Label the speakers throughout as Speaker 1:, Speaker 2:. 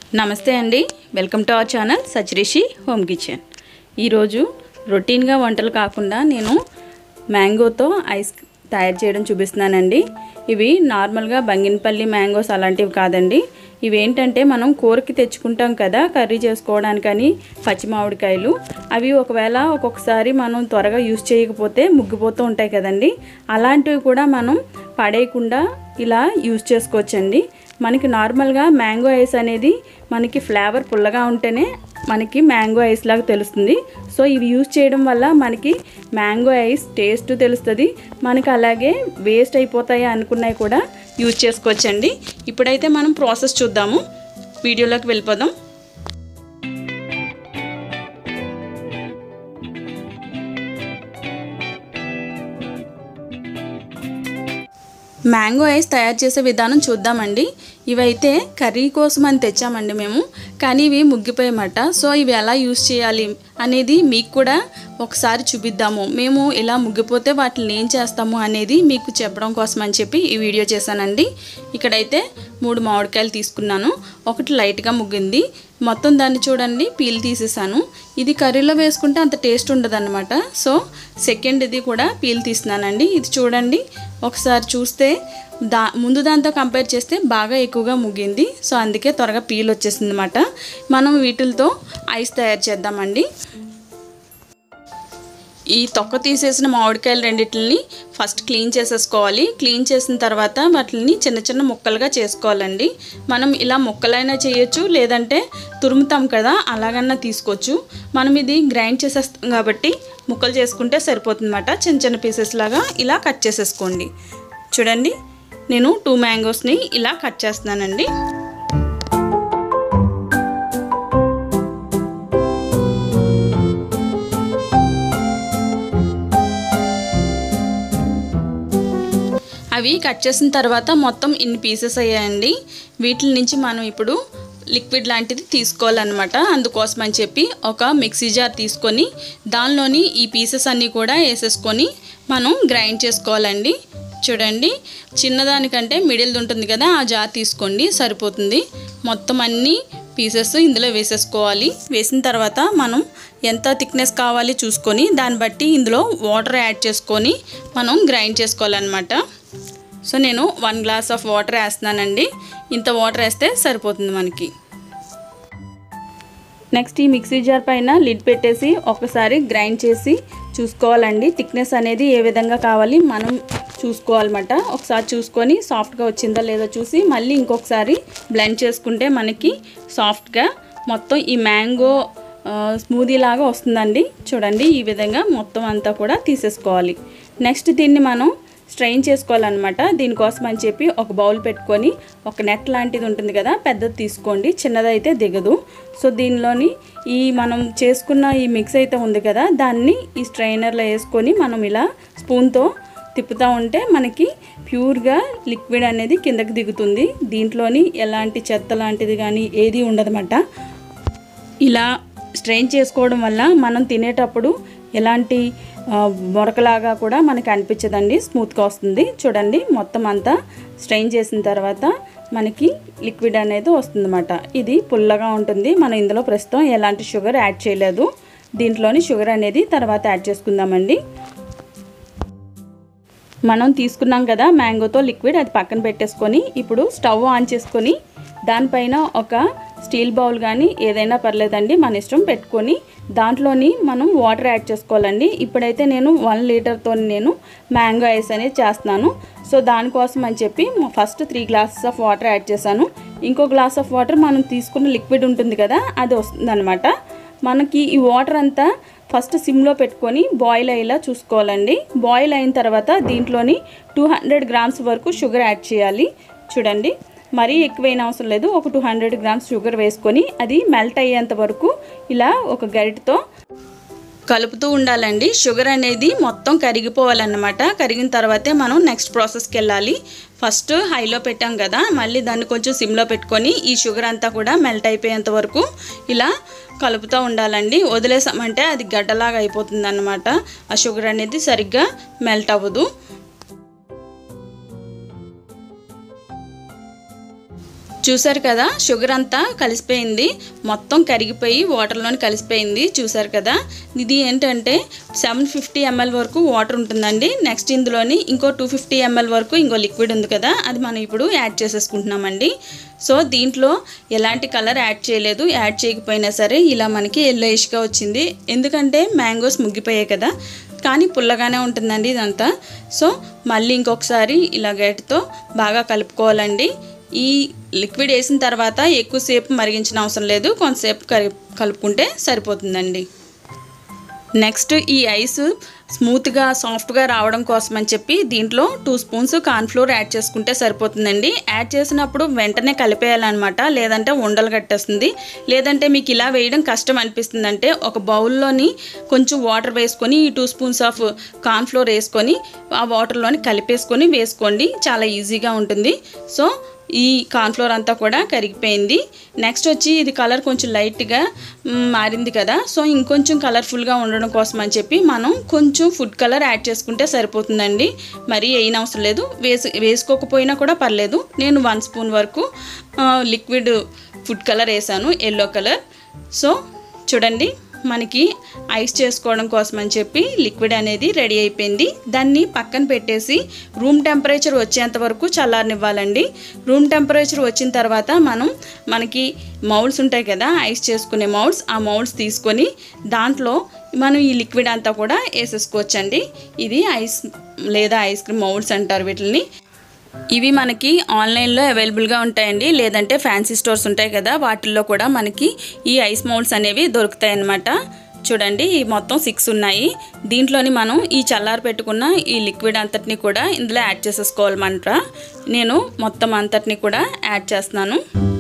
Speaker 1: నమస్తే అండి welcome to our channel సచరిషి హోమ్ కిచెన్ ఈరోజు రొటీన్గా వంటలు కాకుండా నేను మ్యాంగోతో ఐస్ తయారు చేయడం చూపిస్తున్నానండి ఇవి నార్మల్గా బంగినపల్లి మ్యాంగోస్ అలాంటివి కాదండి ఇవి ఏంటంటే మనం కూరకి తెచ్చుకుంటాం కదా కర్రీ చేసుకోవడానికని పచ్చి మామిడికాయలు అవి ఒకవేళ ఒక్కొక్కసారి మనం త్వరగా యూస్ చేయకపోతే ముగ్గిపోతూ ఉంటాయి కదండి అలాంటివి కూడా మనం పడేయకుండా ఇలా యూస్ చేసుకోవచ్చండి మనకి నార్మల్గా మ్యాంగో ఐస్ అనేది మనకి ఫ్లేవర్ పుల్లగా ఉంటేనే మనకి మ్యాంగో ఐస్ లాగా తెలుస్తుంది సో ఇవి యూస్ చేయడం వల్ల మనకి మ్యాంగో ఐస్ టేస్ట్ తెలుస్తుంది మనకి అలాగే వేస్ట్ అయిపోతాయి అనుకున్నవి కూడా యూజ్ చేసుకోవచ్చండి ఇప్పుడైతే మనం ప్రాసెస్ చూద్దాము వీడియోలోకి వెళ్ళిపోదాం మ్యాంగో ఐస్ తయారు చేసే విధానం చూద్దామండి ఇవైతే కర్రీ కోసం అని తెచ్చామండి మేము కానీ ఇవి ముగ్గిపోయామట సో ఇవి ఎలా యూస్ చేయాలి అనేది మీకు కూడా ఒకసారి చూపిద్దాము మేము ఇలా ముగ్గిపోతే వాటిని ఏం చేస్తాము అనేది మీకు చెప్పడం కోసం అని చెప్పి ఈ వీడియో చేశానండి ఇక్కడైతే మూడు మామిడికాయలు తీసుకున్నాను ఒకటి లైట్గా ముగ్గింది మొత్తం దాన్ని చూడండి పీల్ తీసేసాను ఇది కర్రీలో వేసుకుంటే అంత టేస్ట్ ఉండదన్నమాట సో సెకండ్ ఇది కూడా పీల్ తీస్తున్నానండి ఇది చూడండి ఒకసారి చూస్తే దా ముందు దాంతో కంపేర్ చేస్తే బాగా ఎక్కువగా ముగ్గింది సో అందుకే త్వరగా పీల్ వచ్చేసింది అనమాట మనం వీటితో ఐస్ తయారు చేద్దామండి ఈ తొక్క తీసేసిన మామిడికాయలు రెండింటిని ఫస్ట్ క్లీన్ చేసేసుకోవాలి క్లీన్ చేసిన తర్వాత వాటిని చిన్న చిన్న ముక్కలుగా చేసుకోవాలండి మనం ఇలా ముక్కలైనా చేయొచ్చు లేదంటే తురుముతాం కదా అలాగన్నా తీసుకోవచ్చు మనం ఇది గ్రైండ్ చేసేస్తాం కాబట్టి ముక్కలు చేసుకుంటే సరిపోతుందన్నమాట చిన్న చిన్న పీసెస్ లాగా ఇలా కట్ చేసేసుకోండి చూడండి నేను టూ మ్యాంగోస్ని ఇలా కట్ చేస్తున్నానండి అవి కట్ చేసిన తర్వాత మొత్తం ఇన్ని పీసెస్ అయ్యాయండి వీటి నుంచి మనం ఇప్పుడు లిక్విడ్ లాంటిది తీసుకోవాలన్నమాట అందుకోసం అని చెప్పి ఒక మిక్సీ జార్ తీసుకొని దానిలోని ఈ పీసెస్ అన్నీ కూడా వేసేసుకొని మనం గ్రైండ్ చేసుకోవాలండి చూడండి చిన్నదానికంటే మిడిల్ది ఉంటుంది కదా ఆ జార్ తీసుకోండి సరిపోతుంది మొత్తం అన్నీ పీసెస్ ఇందులో వేసేసుకోవాలి వేసిన తర్వాత మనం ఎంత థిక్నెస్ కావాలి చూసుకొని దాన్ని బట్టి ఇందులో వాటర్ యాడ్ చేసుకొని మనం గ్రైండ్ చేసుకోవాలన్నమాట సో నేను వన్ గ్లాస్ ఆఫ్ వాటర్ వేస్తున్నానండి ఇంత వాటర్ వేస్తే సరిపోతుంది మనకి నెక్స్ట్ ఈ మిక్సీ జార్ పైన లిడ్ పెట్టేసి ఒకసారి గ్రైండ్ చేసి చూసుకోవాలండి థిక్నెస్ అనేది ఏ విధంగా కావాలి మనం చూసుకోవాలన్నమాట ఒకసారి చూసుకొని సాఫ్ట్గా వచ్చిందా లేదో చూసి మళ్ళీ ఇంకొకసారి బ్లెండ్ చేసుకుంటే మనకి సాఫ్ట్గా మొత్తం ఈ మ్యాంగో స్మూదీ లాగా వస్తుందండి చూడండి ఈ విధంగా మొత్తం అంతా కూడా తీసేసుకోవాలి నెక్స్ట్ దీన్ని మనం స్ట్రెయిన్ చేసుకోవాలన్నమాట దీనికోసం అని చెప్పి ఒక బౌల్ పెట్టుకొని ఒక నెట్ లాంటిది ఉంటుంది కదా పెద్దది తీసుకోండి చిన్నదైతే దిగదు సో దీనిలోని ఈ మనం చేసుకున్న ఈ మిక్స్ అయితే ఉంది కదా దాన్ని ఈ స్ట్రైనర్లో వేసుకొని మనం ఇలా స్పూన్తో తిప్పుతూ ఉంటే మనకి ప్యూర్గా లిక్విడ్ అనేది కిందకి దిగుతుంది దీంట్లోని ఎలాంటి చెత్త లాంటిది కానీ ఏది ఉండదన్నమాట ఇలా స్ట్రెయిన్ చేసుకోవడం వల్ల మనం తినేటప్పుడు ఎలాంటి మొరకలాగా కూడా మనకి అనిపించదండి స్మూత్గా వస్తుంది చూడండి మొత్తం అంతా స్ట్రెయిన్ చేసిన తర్వాత మనకి లిక్విడ్ అనేది వస్తుందన్నమాట ఇది పుల్లగా ఉంటుంది మనం ఇందులో ప్రస్తుతం ఎలాంటి షుగర్ యాడ్ చేయలేదు దీంట్లోని షుగర్ అనేది తర్వాత యాడ్ చేసుకుందామండి మనం తీసుకున్నాం కదా మ్యాంగోతో లిక్విడ్ అది పక్కన పెట్టేసుకొని ఇప్పుడు స్టవ్ ఆన్ చేసుకొని దానిపైన ఒక స్టీల్ బౌల్ కానీ ఏదైనా పర్లేదండి మన ఇష్టం పెట్టుకొని దాంట్లోని మనం వాటర్ యాడ్ చేసుకోవాలండి ఇప్పుడైతే నేను వన్ లీటర్తో నేను మ్యాంగో ఐస్ అనేది చేస్తున్నాను సో దానికోసం అని చెప్పి first three glasses of water add చేశాను ఇంకో గ్లాస్ ఆఫ్ వాటర్ మనం తీసుకున్న లిక్విడ్ ఉంటుంది కదా అది వస్తుందన్నమాట మనకి ఈ వాటర్ అంతా ఫస్ట్ సిమ్లో పెట్టుకొని బాయిల్ అయ్యేలా చూసుకోవాలండి బాయిల్ అయిన తర్వాత దీంట్లోని టూ హండ్రెడ్ గ్రామ్స్ వరకు షుగర్ యాడ్ చేయాలి చూడండి మరీ ఎక్కువైన అవసరం లేదు ఒక టూ హండ్రెడ్ గ్రామ్స్ షుగర్ వేసుకొని అది మెల్ట్ అయ్యేంత వరకు ఇలా ఒక గరిటతో కలుపుతూ ఉండాలండి షుగర్ అనేది మొత్తం కరిగిపోవాలన్నమాట కరిగిన తర్వాతే మనం నెక్స్ట్ ప్రాసెస్కి వెళ్ళాలి ఫస్ట్ హైలో పెట్టాం కదా మళ్ళీ దాన్ని కొంచెం సిమ్లో పెట్టుకొని ఈ షుగర్ అంతా కూడా మెల్ట్ అయిపోయేంత వరకు ఇలా కలుపుతూ ఉండాలండి వదిలేసామంటే అది గడ్డలాగా అయిపోతుంది అన్నమాట ఆ షుగర్ అనేది సరిగ్గా మెల్ట్ అవ్వదు చూసారు కదా షుగర్ అంతా కలిసిపోయింది మొత్తం కరిగిపోయి వాటర్లోని కలిసిపోయింది చూసారు కదా ఇది ఏంటంటే సెవెన్ ఫిఫ్టీ ఎంఎల్ వరకు వాటర్ ఉంటుందండి నెక్స్ట్ ఇందులోని ఇంకో టూ ఫిఫ్టీ ఎంఎల్ వరకు ఇంకో లిక్విడ్ ఉంది కదా అది మనం ఇప్పుడు యాడ్ చేసేసుకుంటున్నామండి సో దీంట్లో ఎలాంటి కలర్ యాడ్ చేయలేదు యాడ్ చేయకపోయినా సరే ఇలా మనకి ఎల్లోయిష్గా వచ్చింది ఎందుకంటే మ్యాంగోస్ ముగ్గిపోయాయి కదా కానీ పుల్లగానే ఉంటుందండి ఇదంతా సో మళ్ళీ ఇంకొకసారి ఇలా గేటుతో బాగా కలుపుకోవాలండి ఈ లిక్విడ్ వేసిన తర్వాత ఎక్కువసేపు మరిగించిన అవసరం లేదు కొంతసేపు కలి కలుపుకుంటే సరిపోతుందండి నెక్స్ట్ ఈ ఐస్ స్మూత్గా సాఫ్ట్గా రావడం కోసం అని చెప్పి దీంట్లో టూ స్పూన్స్ కార్న్ఫ్లోర్ యాడ్ చేసుకుంటే సరిపోతుందండి యాడ్ చేసినప్పుడు వెంటనే కలిపేయాలన్నమాట లేదంటే ఉండలు కట్టేస్తుంది లేదంటే మీకు ఇలా వేయడం కష్టం అనిపిస్తుందంటే ఒక బౌల్లోని కొంచెం వాటర్ వేసుకొని ఈ టూ స్పూన్స్ ఆఫ్ కార్న్ఫ్లోర్ వేసుకొని ఆ వాటర్లోని కలిపేసుకొని వేసుకోండి చాలా ఈజీగా ఉంటుంది సో ఈ కార్న్ఫ్లోర్ అంతా కూడా కరిగిపోయింది నెక్స్ట్ వచ్చి ఇది కలర్ కొంచెం లైట్గా మ్, మారింది కదా సో ఇంకొంచెం కలర్ఫుల్గా ఉండడం కోసం అని చెప్పి మనం కొంచెం ఫుడ్ కలర్ యాడ్ చేసుకుంటే సరిపోతుందండి మరి వేయని అవసరం లేదు వేసు వేసుకోకపోయినా కూడా పర్లేదు నేను వన్ స్పూన్ వరకు ఆ, లిక్విడ్ ఫుడ్ కలర్ వేసాను ఎల్లో కలర్ సో చూడండి మనకి ఐస్ చేసుకోవడం కోసం అని చెప్పి లిక్విడ్ అనేది రెడీ అయిపోయింది దాన్ని పక్కన పెట్టేసి రూమ్ టెంపరేచర్ వచ్చేంత వరకు చల్లారనివ్వాలండి రూమ్ టెంపరేచర్ వచ్చిన తర్వాత మనం మనకి మౌల్స్ ఉంటాయి కదా ఐస్ చేసుకునే మౌల్స్ ఆ మౌల్స్ తీసుకొని దాంట్లో మనం ఈ లిక్విడ్ అంతా కూడా వేసేసుకోవచ్చండి ఇది ఐస్ లేదా ఐస్ క్రీమ్ మౌల్స్ అంటారు వీటిని ఇవి మనకి ఆన్లైన్లో అవైలబుల్గా ఉంటాయండి లేదంటే ఫ్యాన్సీ స్టోర్స్ ఉంటాయి కదా వాటిల్లో కూడా మనకి ఈ ఐస్ మౌల్డ్స్ అనేవి దొరుకుతాయి అన్నమాట చూడండి ఈ మొత్తం సిక్స్ ఉన్నాయి దీంట్లోని మనం ఈ చల్లారి పెట్టుకున్న ఈ లిక్విడ్ అంతటిని కూడా ఇందులో యాడ్ చేసేసుకోవాలన్నమాట నేను మొత్తం అంతటిని కూడా యాడ్ చేస్తున్నాను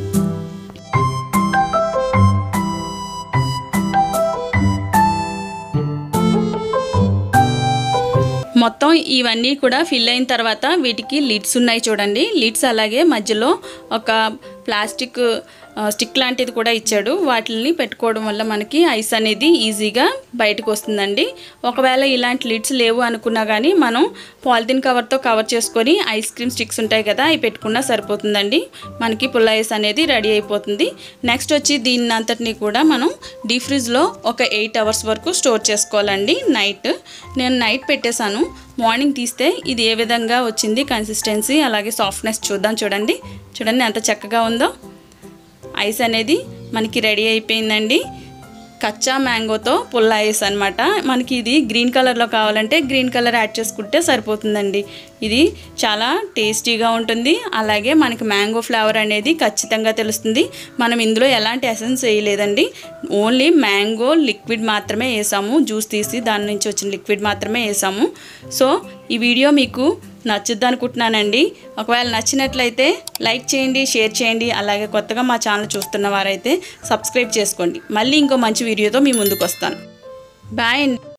Speaker 1: మొత్తం ఇవన్నీ కూడా ఫిల్ అయిన తర్వాత వీటికి లిడ్స్ ఉన్నాయి చూడండి లిడ్స్ అలాగే మధ్యలో ఒక ప్లాస్టిక్ ఆ, స్టిక్ లాంటిది కూడా ఇచ్చాడు వాటిని పెట్టుకోవడం వల్ల మనకి ఐస్ అనేది ఈజీగా బయటకు వస్తుందండి ఒకవేళ ఇలాంటి లిడ్స్ లేవు అనుకున్నా కానీ మనం పాలిథిన్ కవర్తో కవర్ చేసుకొని ఐస్ క్రీమ్ స్టిక్స్ ఉంటాయి కదా అవి పెట్టుకున్నా సరిపోతుందండి మనకి పుల్ల ఐస్ అనేది రెడీ అయిపోతుంది నెక్స్ట్ వచ్చి దీన్ని అంతటిని కూడా మనం డీప్ ఫ్రిడ్జ్లో ఒక ఎయిట్ అవర్స్ వరకు స్టోర్ చేసుకోవాలండి నైట్ నేను నైట్ పెట్టేశాను మార్నింగ్ తీస్తే ఇది ఏ విధంగా వచ్చింది కన్సిస్టెన్సీ అలాగే సాఫ్ట్నెస్ చూద్దాం చూడండి చూడండి ఎంత చక్కగా ఉందో ఐస్ అనేది మనకి రెడీ అయిపోయిందండి కచ్చా మ్యాంగోతో పుల్ల ఐస్ అనమాట మనకి ఇది గ్రీన్ కలర్లో కావాలంటే గ్రీన్ కలర్ యాడ్ చేసుకుంటే సరిపోతుందండి ఇది చాలా టేస్టీగా ఉంటుంది అలాగే మనకి మ్యాంగో ఫ్లేవర్ అనేది ఖచ్చితంగా తెలుస్తుంది మనం ఇందులో ఎలాంటి ఎసెన్స్ వేయలేదండి ఓన్లీ మ్యాంగో లిక్విడ్ మాత్రమే వేసాము జ్యూస్ తీసి దాని నుంచి వచ్చిన లిక్విడ్ మాత్రమే వేసాము సో ఈ వీడియో మీకు నచ్చుద్ది అనుకుంటున్నానండి ఒకవేళ నచ్చినట్లయితే లైక్ చేయండి షేర్ చేయండి అలాగే కొత్తగా మా ఛానల్ చూస్తున్న వారైతే సబ్స్క్రైబ్ చేసుకోండి మళ్ళీ ఇంకో మంచి వీడియోతో మీ ముందుకు వస్తాను బాయ్ అండి